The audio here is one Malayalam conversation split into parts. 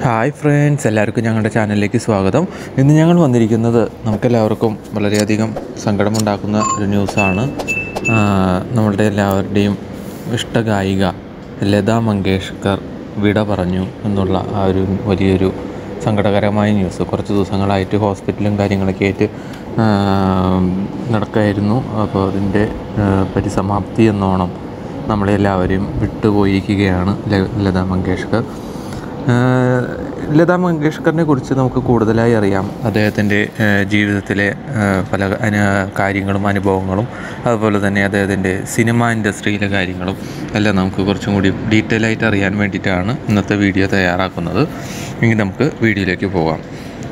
ഹായ് ഫ്രണ്ട്സ് എല്ലാവർക്കും ഞങ്ങളുടെ ചാനലിലേക്ക് സ്വാഗതം ഇന്ന് ഞങ്ങൾ വന്നിരിക്കുന്നത് നമുക്കെല്ലാവർക്കും വളരെയധികം സങ്കടമുണ്ടാക്കുന്ന ഒരു ന്യൂസാണ് ആ, നമ്മളുടെ എല്ലാവരുടെയും ഇഷ്ടഗായിക ലത മങ്കേഷ്കർ വിട പറഞ്ഞു എന്നുള്ള ആ ഒരു വലിയൊരു സങ്കടകരമായ ന്യൂസ് കുറച്ച് ദിവസങ്ങളായിട്ട് ഹോസ്പിറ്റലും കാര്യങ്ങളൊക്കെ ആയിട്ട് ആ, നടക്കായിരുന്നു അപ്പോൾ അതിൻ്റെ ആ, പരിസമാപ്തി എന്നോണം നമ്മളെല്ലാവരെയും വിട്ടുപോയിരിക്കുകയാണ് ല- ലത മങ്കേഷ്കർ ആഹ് ലതാ മങ്കേഷ്കറിനെ കുറിച്ച് നമുക്ക് കൂടുതലായി അറിയാം അദ്ദേഹത്തിൻ്റെ ആഹ് ജീവിതത്തിലെ ആഹ് പല അനു കാര്യങ്ങളും അനുഭവങ്ങളും അതുപോലെ തന്നെ അദ്ദേഹത്തിൻ്റെ സിനിമ ഇൻഡസ്ട്രിയിലെ കാര്യങ്ങളും എല്ലാം നമുക്ക് കുറച്ചും കൂടി ഡീറ്റെയിൽ ആയിട്ട് അറിയാൻ വേണ്ടിയിട്ടാണ് ഇന്നത്തെ വീഡിയോ തയ്യാറാക്കുന്നത് എങ്കിൽ നമുക്ക് വീഡിയോയിലേക്ക് പോകാം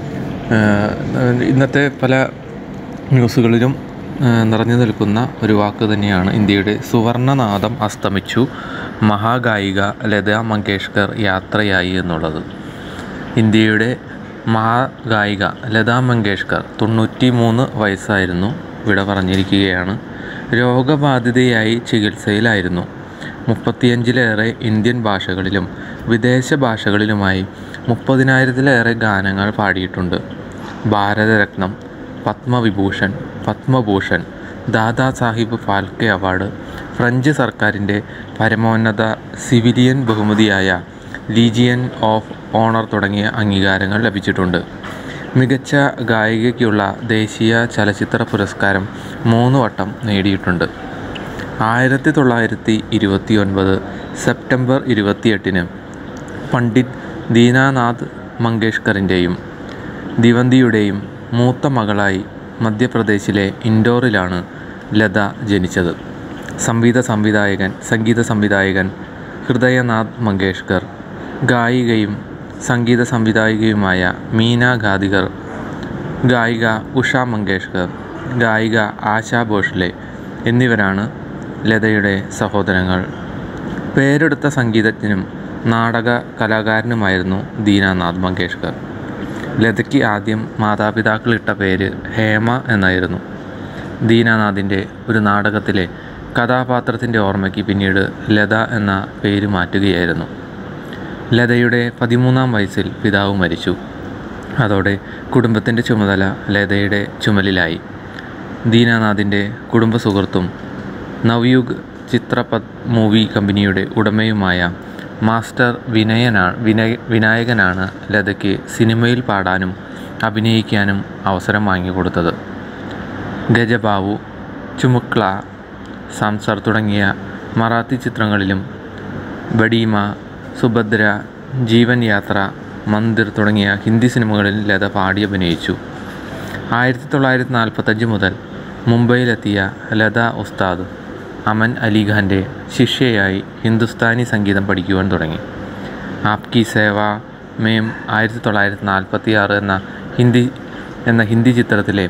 ആഹ് ഇന്നത്തെ പല ന്യൂസുകളിലും ആഹ് നിറഞ്ഞു നിൽക്കുന്ന ഒരു വാക്ക് തന്നെയാണ് ഇന്ത്യയുടെ സുവർണനാദം അസ്തമിച്ചു മഹാഗായിക ലതാ മങ്കേഷ്കർ യാത്രയായി എന്നുള്ളത് ഇന്ത്യയുടെ മഹാഗായിക ലതാ മങ്കേഷ്കർ തൊണ്ണൂറ്റി മൂന്ന് വയസ്സായിരുന്നു വിട പറഞ്ഞിരിക്കുകയാണ് രോഗബാധിതയായി ചികിത്സയിലായിരുന്നു മുപ്പത്തിയഞ്ചിലേറെ ഇന്ത്യൻ ഭാഷകളിലും വിദേശ ഭാഷകളിലുമായി മുപ്പതിനായിരത്തിലേറെ ഗാനങ്ങൾ പാടിയിട്ടുണ്ട് ഭാരതരത്നം പത്മവിഭൂഷൺ പത്മഭൂഷൺ ദാദാ സാഹിബ് ഫാൽക്കെ അവാർഡ് ഫ്രഞ്ച് സർക്കാരിൻ്റെ പരമോന്നത സിവിലിയൻ ബഹുമതിയായ ലീജിയൻ ഓഫ് ഓണർ തുടങ്ങിയ അംഗീകാരങ്ങൾ ലഭിച്ചിട്ടുണ്ട് മികച്ച ഗായികയ്ക്കുള്ള ദേശീയ ചലച്ചിത്ര പുരസ്കാരം മൂന്ന് വട്ടം നേടിയിട്ടുണ്ട് ആയിരത്തി തൊള്ളായിരത്തി ഇരുപത്തി ഒൻപത് സെപ്റ്റംബർ ഇരുപത്തിയെട്ടിന് പണ്ഡിറ്റ് ദീനാനാഥ് മങ്കേഷ്കറിൻ്റെയും ദിവന്തിയുടെയും മൂത്ത മകളായി മധ്യപ്രദേശിലെ ഇൻഡോറിലാണ് ലത ജനിച്ചത് സംഗീത സംവിധായകൻ സംഗീത സംവിധായകൻ ഹൃദയനാഥ് മങ്കേഷ്കർ ഗായികയും സംഗീത സംവിധായികയുമായ മീന ഗാദികർ ഗായിക ഉഷ മങ്കേഷ്കർ ഗായിക ആശാ ഭോഷ്ലെ എന്നിവരാണ് ലതയുടെ സഹോദരങ്ങൾ പേരെടുത്ത സംഗീതജ്ഞനും നാടക കലാകാരനുമായിരുന്നു ദീനാനാഥ് മങ്കേഷ്കർ ലതയ്ക്ക് ആദ്യം മാതാപിതാക്കളിട്ട പേര് ഹേമ എന്നായിരുന്നു ദീനാനാഥിൻ്റെ ഒരു നാടകത്തിലെ കഥാപാത്രത്തിൻ്റെ ഓർമ്മയ്ക്ക് പിന്നീട് ലത എന്ന പേര് മാറ്റുകയായിരുന്നു ലതയുടെ പതിമൂന്നാം വയസ്സിൽ പിതാവ് മരിച്ചു അതോടെ കുടുംബത്തിൻ്റെ ചുമതല ലതയുടെ ചുമലിലായി ദീനാനാഥിൻ്റെ കുടുംബ സുഹൃത്തും നവയുഗ് ചിത്രപത് മൂവി കമ്പനിയുടെ ഉടമയുമായ മാസ്റ്റർ വിനയനാണ് വിനയ വിനായകനാണ് ലതയ്ക്ക് സിനിമയിൽ പാടാനും അഭിനയിക്കാനും അവസരം വാങ്ങിക്കൊടുത്തത് ഗജബാവു ചുമുക്ല സംസർ തുടങ്ങിയ മറാത്തി ചിത്രങ്ങളിലും ബഡീമ സുഭദ്ര ജീവൻ യാത്ര മന്ദിർ തുടങ്ങിയ ഹിന്ദി സിനിമകളിൽ ലത പാടി അഭിനയിച്ചു ആയിരത്തി തൊള്ളായിരത്തി നാൽപ്പത്തഞ്ച് മുതൽ മുംബൈയിലെത്തിയ ലത ഉസ്താദ് അമൻ അലിഖാൻ്റെ ശിഷ്യയായി ഹിന്ദുസ്ഥാനി സംഗീതം പഠിക്കുവാൻ തുടങ്ങി ആപ്കി സേവ മേം ആയിരത്തി തൊള്ളായിരത്തി നാൽപ്പത്തി ആറ് എന്ന ഹിന്ദി എന്ന ഹിന്ദി ചിത്രത്തിലെ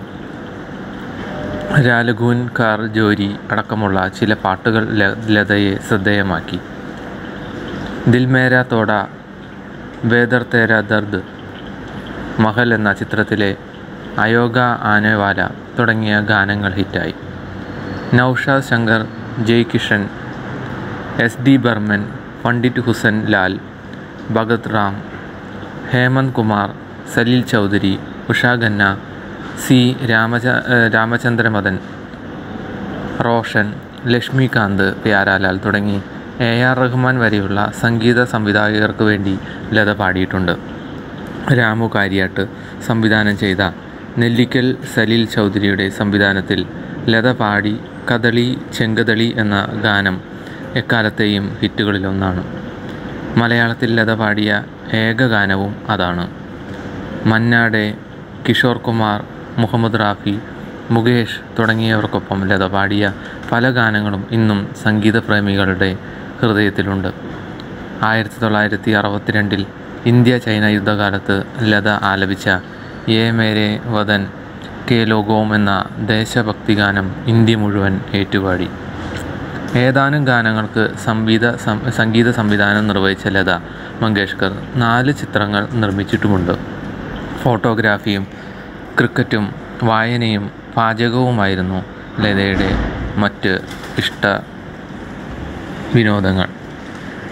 രാലഘൂൻ കാർ ജോരി അടക്കമുള്ള ചില പാട്ടുകൾ ല- ലതയെ ശ്രദ്ധേയമാക്കി ദിൽ മേര തോട ബേദർ തേര ദർദ് മഹൽ എന്ന ചിത്രത്തിലെ അയോഗ ആനവാല തുടങ്ങിയ ഗാനങ്ങൾ ഹിറ്റായി Naushad Shankar Jai Kishan S D Burman Pandit Husan Lal Bhagat Ram Hemant Kumar Salil Chowdhury Usha Khanna C രാമച ഏഹ് രാമചന്ദ്രമദൻ റോഷൻ ലക്ഷ്മികാന്ത് പ്യാരാലാൽ തുടങ്ങി എ ആർ റഹ്മാൻ വരെയുള്ള സംഗീത സംവിധായകർക്ക് വേണ്ടി ലത പാടിയിട്ടുണ്ട് രാമു കാര്യാട്ട് സംവിധാനം ചെയ്ത നെല്ലിക്കൽ സലീൽ ചൗധരിയുടെ സംവിധാനത്തിൽ ലത പാടി കദളി ചെങ്കദളി എന്ന ഗാനം എക്കാലത്തെയും ഹിറ്റുകളിലൊന്നാണ് മലയാളത്തിൽ ലത പാടിയ ഏക ഗാനവും അതാണ് മന്നാടെ കിഷോർ കുമാർ മുഹമ്മദ് റാഫി മുകേഷ് തുടങ്ങിയവർക്കൊപ്പം ലത പാടിയ പല ഗാനങ്ങളും ഇന്നും സംഗീതപ്രേമികളുടെ ഹൃദയത്തിലുണ്ട് ആയിരത്തി തൊള്ളായിരത്തി അറുപത്തിരണ്ടിൽ ഇന്ത്യ ചൈന യുദ്ധകാലത്ത് ലത ആലപിച്ച ഏ മേരെ വദൻ കെ ലോകോം എന്ന ദേശഭക്തി ഗാനം ഇന്ത്യ മുഴുവൻ ഏറ്റുപാടി ഏതാനും ഗാനങ്ങൾക്ക് സംഗീത സം- സംഗീത സംവിധാനം നിർവഹിച്ച ലത മങ്കേഷ്കർ നാല് ചിത്രങ്ങൾ നിർമ്മിച്ചിട്ടുമുണ്ട് ഫോട്ടോഗ്രാഫിയും ക്രിക്കറ്റും വായനയും പാചകവുമായിരുന്നു ലതയുടെ മറ്റ് ഇഷ്ട വിനോദങ്ങൾ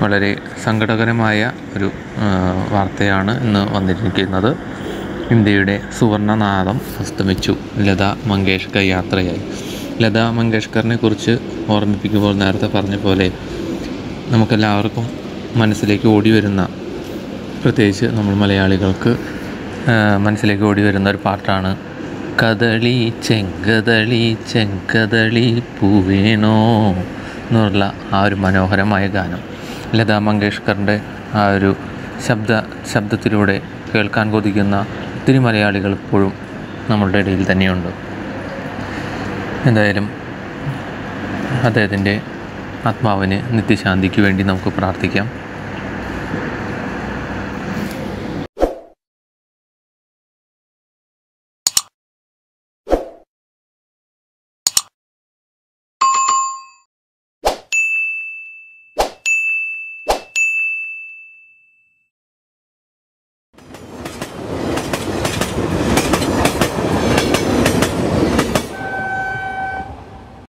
വളരെ സങ്കടകരമായ ഒരു ആ, വാർത്തയാണ് ഇന്ന് വന്നിരിക്കുന്നത് ഇന്ത്യയുടെ സുവർണനാദം അസ്തമിച്ചു ലത മങ്കേഷ്കർ യാത്രയായി ലത മങ്കേഷ്കറിനെ കുറിച്ച് ഓർമ്മിപ്പിക്കുമ്പോൾ നേരത്തെ പറഞ്ഞ പോലെ നമുക്കെല്ലാവർക്കും മനസ്സിലേക്ക് ഓടി വരുന്ന പ്രത്യേകിച്ച് നമ്മൾ മലയാളികൾക്ക് ആ, മനസ്സിലേക്ക് ഓടി വരുന്ന ഒരു പാട്ടാണ് കദളി ചെങ്കദളി ചെങ്കദളി പൂവേണോ എന്നുള്ള ആ ഒരു മനോഹരമായ ഗാനം ലതാ മങ്കേഷ്കറിൻ്റെ ആ ഒരു ശബ്ദ ശബ്ദത്തിലൂടെ കേൾക്കാൻ കൊതിക്കുന്ന ഒത്തിരി മലയാളികൾ ഇപ്പോഴും നമ്മളുടെ ഇടയിൽ തന്നെയുണ്ട് എന്തായാലും അദ്ദേഹത്തിൻ്റെ ആത്മാവിന് നിത്യശാന്തിക്ക് വേണ്ടി നമുക്ക് പ്രാർത്ഥിക്കാം